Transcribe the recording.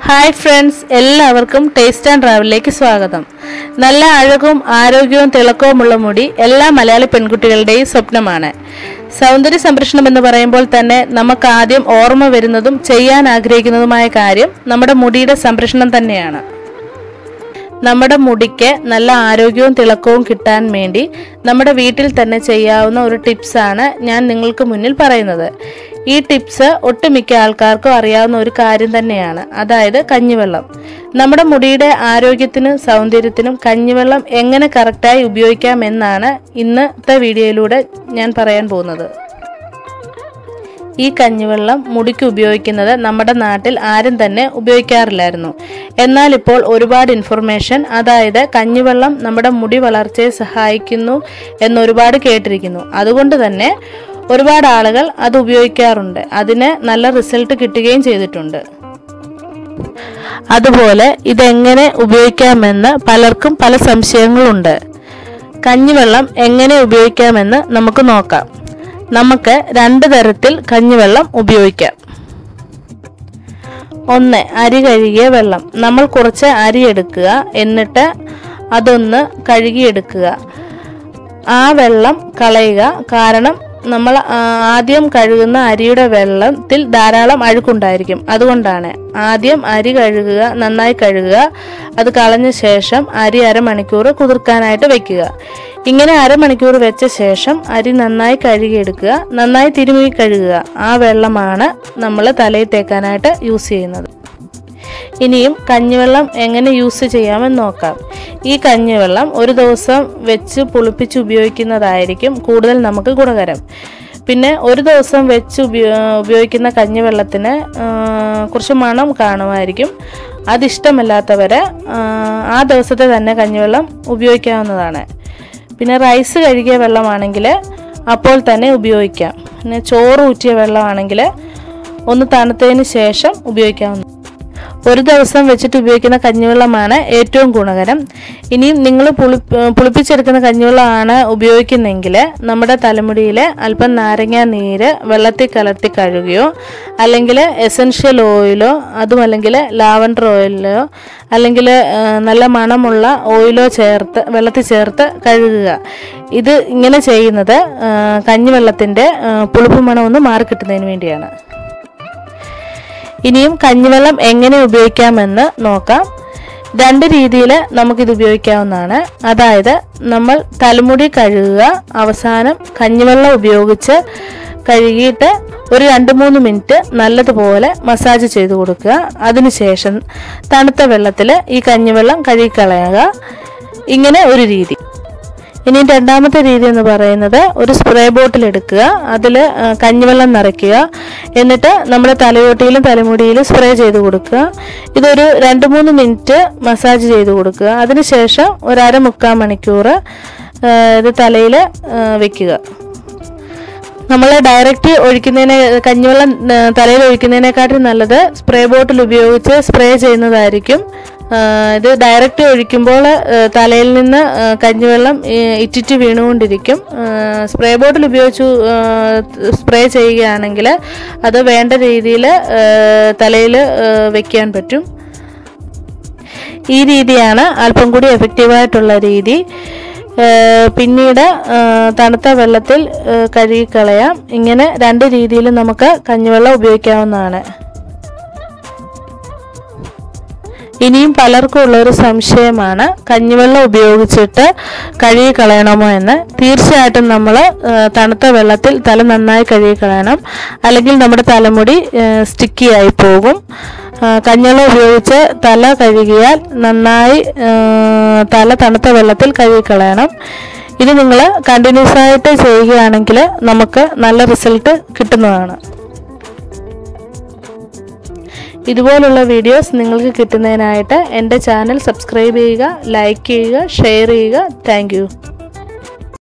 hi friends എല്ലാവർക്കും taste and ട്രാവലിലേക്ക് സ്വാഗതം നല്ല അഴകും ആരോഗ്യവും തിളക്കവുമുള്ള മുടി എല്ലാ മലയാളി പെൺകുട്ടികളുടെയും സ്വപ്നമാണ് സൗന്ദര്യ സംരക്ഷണം എന്ന് പറയുമ്പോൾ തന്നെ നമുക്ക് ആദ്യം ഓർമ്മ വരുന്നതും ചെയ്യാൻ ആഗ്രഹിക്കുന്നതുമായ കാര്യം നമ്മുടെ മുടിയുടെ സംരക്ഷണം തന്നെയാണ് നമ്മുടെ മുടിക്ക് നല്ല ആരോഗ്യവും തിളക്കവും കിട്ടാൻ വേണ്ടി നമ്മുടെ വീട്ടിൽ തന്നെ ചെയ്യാവുന്ന ഒരു ടിപ്സാണ് ഞാൻ നിങ്ങൾക്ക് മുന്നിൽ പറയുന്നത് ഈ ടിപ്സ് ഒട്ടുമിക്ക ആൾക്കാർക്കും അറിയാവുന്ന ഒരു കാര്യം തന്നെയാണ് അതായത് കഞ്ഞിവെള്ളം നമ്മുടെ മുടിയുടെ ആരോഗ്യത്തിനും സൗന്ദര്യത്തിനും കഞ്ഞിവെള്ളം എങ്ങനെ കറക്റ്റായി ഉപയോഗിക്കാം എന്നാണ് ഇന്നത്തെ വീഡിയോയിലൂടെ ഞാൻ പറയാൻ പോകുന്നത് ഈ കഞ്ഞിവെള്ളം മുടിക്ക് ഉപയോഗിക്കുന്നത് നമ്മുടെ നാട്ടിൽ ആരും തന്നെ ഉപയോഗിക്കാറില്ലായിരുന്നു എന്നാൽ ഇപ്പോൾ ഒരുപാട് ഇൻഫർമേഷൻ അതായത് കഞ്ഞിവെള്ളം നമ്മുടെ മുടി വളർച്ചയെ സഹായിക്കുന്നു എന്നൊരുപാട് കേട്ടിരിക്കുന്നു അതുകൊണ്ട് തന്നെ ഒരുപാട് ആളുകൾ അത് ഉപയോഗിക്കാറുണ്ട് അതിന് നല്ല റിസൾട്ട് കിട്ടുകയും ചെയ്തിട്ടുണ്ട് അതുപോലെ ഇതെങ്ങനെ ഉപയോഗിക്കാമെന്ന് പലർക്കും പല സംശയങ്ങളുണ്ട് കഞ്ഞിവെള്ളം എങ്ങനെ ഉപയോഗിക്കാമെന്ന് നമുക്ക് നോക്കാം നമുക്ക് രണ്ട് തരത്തിൽ കഞ്ഞിവെള്ളം ഉപയോഗിക്കാം ഒന്ന് അരി കഴുകിയ വെള്ളം നമ്മൾ കുറച്ച് അരി എടുക്കുക എന്നിട്ട് അതൊന്ന് കഴുകിയെടുക്കുക ആ വെള്ളം കളയുക കാരണം നമ്മൾ ആ, ആദ്യം കഴുകുന്ന അരിയുടെ വെള്ളത്തിൽ ധാരാളം അഴുക്കുണ്ടായിരിക്കും അതുകൊണ്ടാണ് ആദ്യം അരി കഴുകുക നന്നായി കഴുകുക അത് കളഞ്ഞ ശേഷം അരി അരമണിക്കൂർ കുതിർക്കാനായിട്ട് വെക്കുക ഇങ്ങനെ അരമണിക്കൂർ വെച്ച ശേഷം അരി നന്നായി കഴുകിയെടുക്കുക നന്നായി തിരുമ്മി കഴുകുക ആ വെള്ളമാണ് നമ്മൾ തലയിൽ തേക്കാനായിട്ട് യൂസ് ചെയ്യുന്നത് ഇനിയും കഞ്ഞിവെള്ളം എങ്ങനെ യൂസ് ചെയ്യാമെന്ന് നോക്കാം ഈ കഞ്ഞിവെള്ളം ഒരു ദിവസം വെച്ച് പുളിപ്പിച്ച് ഉപയോഗിക്കുന്നതായിരിക്കും കൂടുതൽ നമുക്ക് ഗുണകരം പിന്നെ ഒരു ദിവസം വെച്ച് ഉപയോ ഉപയോഗിക്കുന്ന കഞ്ഞിവെള്ളത്തിന് ആ, കുറച്ച് മണം കാണുമായിരിക്കും അതിഷ്ടമല്ലാത്തവരെ ആ, ആ ദിവസത്തെ തന്നെ കഞ്ഞിവെള്ളം ഉപയോഗിക്കാവുന്നതാണ് പിന്നെ റൈസ് കഴുകിയ വെള്ളമാണെങ്കിൽ അപ്പോൾ തന്നെ ഉപയോഗിക്കാം പിന്നെ ചോറ് ഊറ്റിയ വെള്ളമാണെങ്കിൽ ഒന്ന് തണുത്തതിന് ശേഷം ഉപയോഗിക്കാവുന്ന ഒരു ദിവസം വെച്ചിട്ട് ഉപയോഗിക്കുന്ന കഞ്ഞിവെള്ളമാണ് ഏറ്റവും ഗുണകരം ഇനിയും നിങ്ങൾ പുളി പുളിപ്പിച്ചെടുക്കുന്ന കഞ്ഞിവെള്ളമാണ് ഉപയോഗിക്കുന്നെങ്കിൽ നമ്മുടെ തലമുടിയിൽ അല്പം നാരങ്ങ നീര് വെള്ളത്തിൽ കലർത്തി കഴുകുകയോ അല്ലെങ്കിൽ എസൻഷ്യൽ ഓയിലോ അതുമല്ലെങ്കിൽ ലാവൻഡർ ഓയിലോ അല്ലെങ്കിൽ ആ, നല്ല മണമുള്ള ഓയിലോ ചേർത്ത് വെള്ളത്തിൽ ചേർത്ത് കഴുകുക ഇത് ഇങ്ങനെ ചെയ്യുന്നത് ആ, കഞ്ഞിവെള്ളത്തിൻ്റെ ആ, പുളിപ്പ് മണം ഒന്ന് മാറിക്കിട്ടുന്നതിന് വേണ്ടിയാണ് ഇനിയും കഞ്ഞിവെള്ളം എങ്ങനെ ഉപയോഗിക്കാമെന്ന് നോക്കാം രണ്ട് രീതിയിൽ നമുക്കിത് ഉപയോഗിക്കാവുന്നതാണ് അതായത് നമ്മൾ തലമുടി കഴുകുക അവസാനം കഞ്ഞിവെള്ളം ഉപയോഗിച്ച് കഴുകിയിട്ട് ഒരു രണ്ട് മൂന്ന് മിനിറ്റ് നല്ലതുപോലെ മസാജ് ചെയ്ത് കൊടുക്കുക അതിനുശേഷം തണുത്ത വെള്ളത്തിൽ ഈ കഞ്ഞിവെള്ളം കഴുകിക്കളയുക ഇങ്ങനെ ഒരു രീതി ഇനി രണ്ടാമത്തെ രീതി എന്ന് പറയുന്നത് ഒരു സ്പ്രേ ബോട്ടിൽ എടുക്കുക അതിൽ കഞ്ഞിവെള്ളം നിറയ്ക്കുക എന്നിട്ട് നമ്മുടെ തലയോട്ടിയിലും തലമുടിയിലും സ്പ്രേ ചെയ്ത് കൊടുക്കുക ഇതൊരു രണ്ട് മൂന്ന് മിനിറ്റ് മസാജ് ചെയ്ത് കൊടുക്കുക അതിനുശേഷം ഒരു അര മുക്കാൽ മണിക്കൂർ ആ, ഇത് തലയിൽ വെക്കുക നമ്മൾ ഡയറക്റ്റ് ഒഴിക്കുന്നതിനെ കഞ്ഞിവെള്ളം ആ, തലയിൽ ഒഴിക്കുന്നതിനെക്കാട്ടും നല്ലത് സ്പ്രേ ബോട്ടിൽ ഉപയോഗിച്ച് സ്പ്രേ ചെയ്യുന്നതായിരിക്കും ആ, ഇത് ഡയറക്റ്റ് ഒഴിക്കുമ്പോൾ ആ, തലയിൽ നിന്ന് ആ, കഞ്ഞിവെള്ളം ഈ, ഇറ്റിറ്റ് വീണുകൊണ്ടിരിക്കും ആ, സ്പ്രേ ബോട്ടിൽ ഉപയോഗിച്ച് ആ, സ്പ്രേ ചെയ്യുകയാണെങ്കിൽ അത് വേണ്ട രീതിയിൽ തലയിൽ വെക്കാൻ പറ്റും ഈ രീതിയാണ് അല്പം കൂടി എഫക്റ്റീവായിട്ടുള്ള രീതി ഏഹ് പിന്നീട് ഏഹ് തണുത്ത വെള്ളത്തിൽ ഏഹ് കഴുകിക്കളയാം ഇങ്ങനെ രണ്ട് രീതിയിലും നമുക്ക് കഞ്ഞിവെള്ളം ഉപയോഗിക്കാവുന്നതാണ് ഇനിയും പലർക്കും ഉള്ളൊരു സംശയമാണ് കഞ്ഞിവെള്ളം ഉപയോഗിച്ചിട്ട് കഴുകി കളയണമോ എന്ന് തീർച്ചയായിട്ടും നമ്മൾ തണുത്ത വെള്ളത്തിൽ തല നന്നായി കഴുകി കളയണം അല്ലെങ്കിൽ നമ്മുടെ തലമുടി സ്റ്റിക്കി ആയി പോകും ആ, കഞ്ഞിവെള്ളം ഉപയോഗിച്ച് തല കഴുകിയാൽ നന്നായി ആ, തല തണുത്ത വെള്ളത്തിൽ കഴുകി കളയണം ഇത് നിങ്ങൾ കണ്ടിന്യൂസ് ആയിട്ട് ചെയ്യുകയാണെങ്കിൽ നമുക്ക് നല്ല റിസൾട്ട് കിട്ടുന്നതാണ് ഇതുപോലുള്ള വീഡിയോസ് നിങ്ങൾക്ക് കിട്ടുന്നതിനായിട്ട് എൻ്റെ ചാനൽ സബ്സ്ക്രൈബ് ചെയ്യുക ലൈക്ക് ചെയ്യുക ഷെയർ ചെയ്യുക താങ്ക്